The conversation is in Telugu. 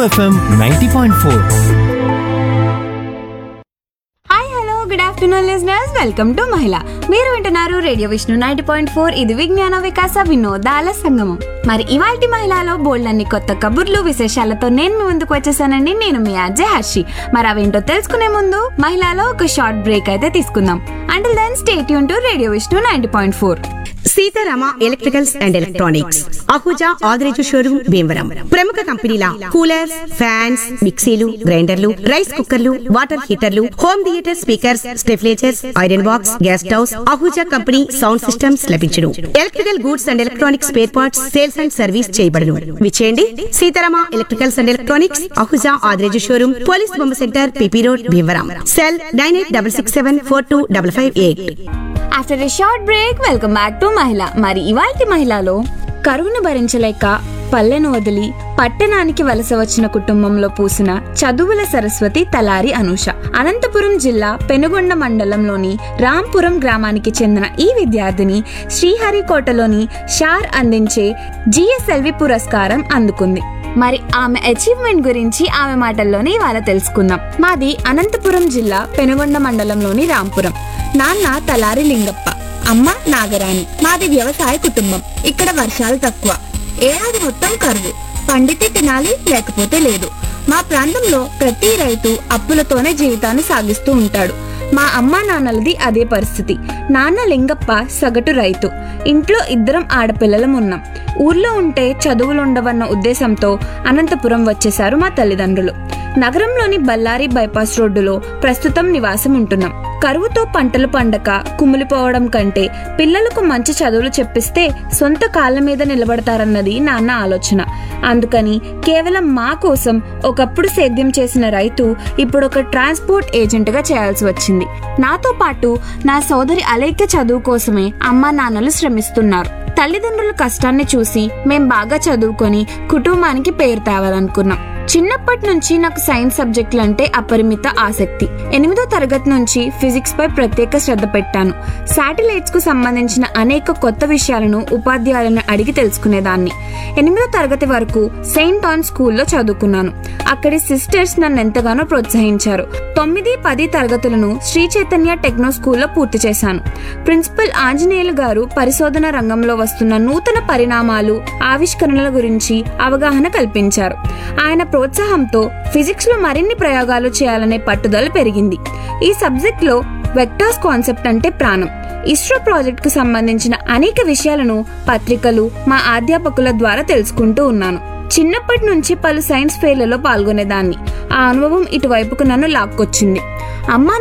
FM ninety point four hi hello good afternoon listeners welcome to మహిళ మీరు వింటున్నారు radio Vishnu ninety point four ఇది విజ్ఞాన వికాస వినోదాల సంగమం మరి ఇవాల్టి మహిళలో బోల్డ్ అన్ని కొత్త కబుర్లు విశేషాలతో నేను మీ ముందుకు వచ్చేసానండి నేను మీ అజయ్ హర్షి మరి అవేంటో తెలుసుకునే ముందు మహిళలో ఒక షార్ట్ బ్రేక్ అయితే తీసుకుందాం అంటిల్ దెన్ స్టేట్ యూన్ to radio Vishnu ninety point four Seetarama electricals and electronics Ahuja Adireju showroom Bhimavaram ప్రముఖ కంపెనీల కూలర్స్ ఫ్యాన్స్ మిక్సీలు గ్రైండర్లు రైస్ కుక్కర్లు వాటర్ హీటర్లు హోమ్ థియేటర్ స్పీకర్స్ స్టెఫ్లేచర్స్ iron box gas stoves Ahuja company sound systems లభించును electrical goods and electronics spare parts sales and service చేయబడును విచేయండి Seetarama electricals and electronics Ahuja Adireju showroom police బొమ్మ centre PP road Bhimavaram cell nine eight double six seven four two double five eight after a short break welcome back to మహిళ మరి ఇవాల్టి మహిళలో కరువును భరించలేక పల్లెను వదిలి పట్టణానికి వలస వచ్చిన కుటుంబంలో పూసిన చదువుల సరస్వతి తలారి అనూష అనంతపురం జిల్లా పెనుగొండ మండలంలోని రాంపురం గ్రామానికి చెందిన ఈ విద్యార్థిని శ్రీహరికోటలోని షార్ అందించే జిఎస్ఎల్వి పురస్కారం అందుకుంది మరి ఆమె అచీవ్మెంట్ గురించి ఆమె మాటల్లోనే ఇవాళ తెలుసుకుందాం మాది అనంతపురం జిల్లా పెనుగొండ మండలంలోని రాంపురం నాన్న తలారి లింగప్ప అమ్మ నాగరాణి మాది వ్యవసాయ కుటుంబం ఇక్కడ వర్షాలు తక్కువ ఏడాది మొత్తం కరువు పండితే తినాలి లేకపోతే లేదు మా ప్రాంతంలో ప్రతి రైతు అప్పులతోనే జీవితాన్ని సాగిస్తూ ఉంటాడు మా అమ్మా నాన్నలది అదే పరిస్థితి నాన్న లింగప్ప సగటు రైతు ఇంట్లో ఇద్దరం ఆడపిల్లలం ఉన్నాం ఊర్లో ఉంటే చదువులు ఉండవన్న ఉద్దేశంతో అనంతపురం వచ్చేశారు మా తల్లిదండ్రులు నగరంలోని బళ్ళారి బైపాస్ రోడ్డులో ప్రస్తుతం నివాసం ఉంటున్నాం కరువుతో పంటలు పండక కుమిలిపోవడం కంటే పిల్లలకు మంచి చదువులు చెప్పిస్తే సొంత కాళ్ళ మీద నిలబడతారన్నది నాన్న ఆలోచన అందుకని కేవలం మా కోసం ఒకప్పుడు సేద్యం చేసిన రైతు ఇప్పుడు ఒక ట్రాన్స్పోర్ట్ ఏజెంట్ గా చేయాల్సి వచ్చింది నాతో పాటు నా సోదరి అలేఖ్య చదువు కోసమే అమ్మా నాన్నలు శ్రమిస్తున్నారు తల్లిదండ్రుల కష్టాన్ని చూసి మేం బాగా చదువుకొని కుటుంబానికి పేరు తేవాలనుకున్నాం చిన్నప్పటి నుంచి నాకు సైన్స్ సబ్జెక్టులు అంటే అపరిమిత ఆసక్తి ఎనిమిదో తరగతి నుంచి ఫిజిక్స్ పై ప్రత్యేక శ్రద్ధ పెట్టాను శాటిలైట్స్ కు సంబంధించిన అనేక కొత్త విషయాలను ఉపాధ్యాయులను అడిగి తెలుసుకునేదాన్ని ఎనిమిదో తరగతి వరకు సెయింట్ ఆన్ స్కూల్లో చదువుకున్నాను అక్కడి సిస్టర్స్ నన్ను ఎంతగానో ప్రోత్సహించారు తొమ్మిది పది తరగతులను శ్రీ చైతన్య టెక్నో స్కూల్లో పూర్తి చేశాను ప్రిన్సిపల్ ఆంజనేయులు గారు పరిశోధన రంగంలో వస్తున్న నూతన పరిణామాలు ఆవిష్కరణల గురించి అవగాహన కల్పించారు ఆయన ప్రోత్సాహంతో ఫిజిక్స్ లో మరిన్ని ప్రయోగాలు చేయాలనే పట్టుదల పెరిగింది ఈ సబ్జెక్ట్ లో వెక్టార్స్ కాన్సెప్ట్ అంటే ప్రాణం ఇస్రో ప్రాజెక్ట్ కు సంబంధించిన అనేక విషయాలను పత్రికలు మా అధ్యాపకుల ద్వారా తెలుసుకుంటూ ఉన్నాను చిన్నప్పటి నుంచి పలు సైన్స్ ఫెయిర్లలో పాల్గొనేదాన్ని ఆ అనుభవం ఇటువైపుకు నన్ను లాక్కొచ్చింది అమ్మా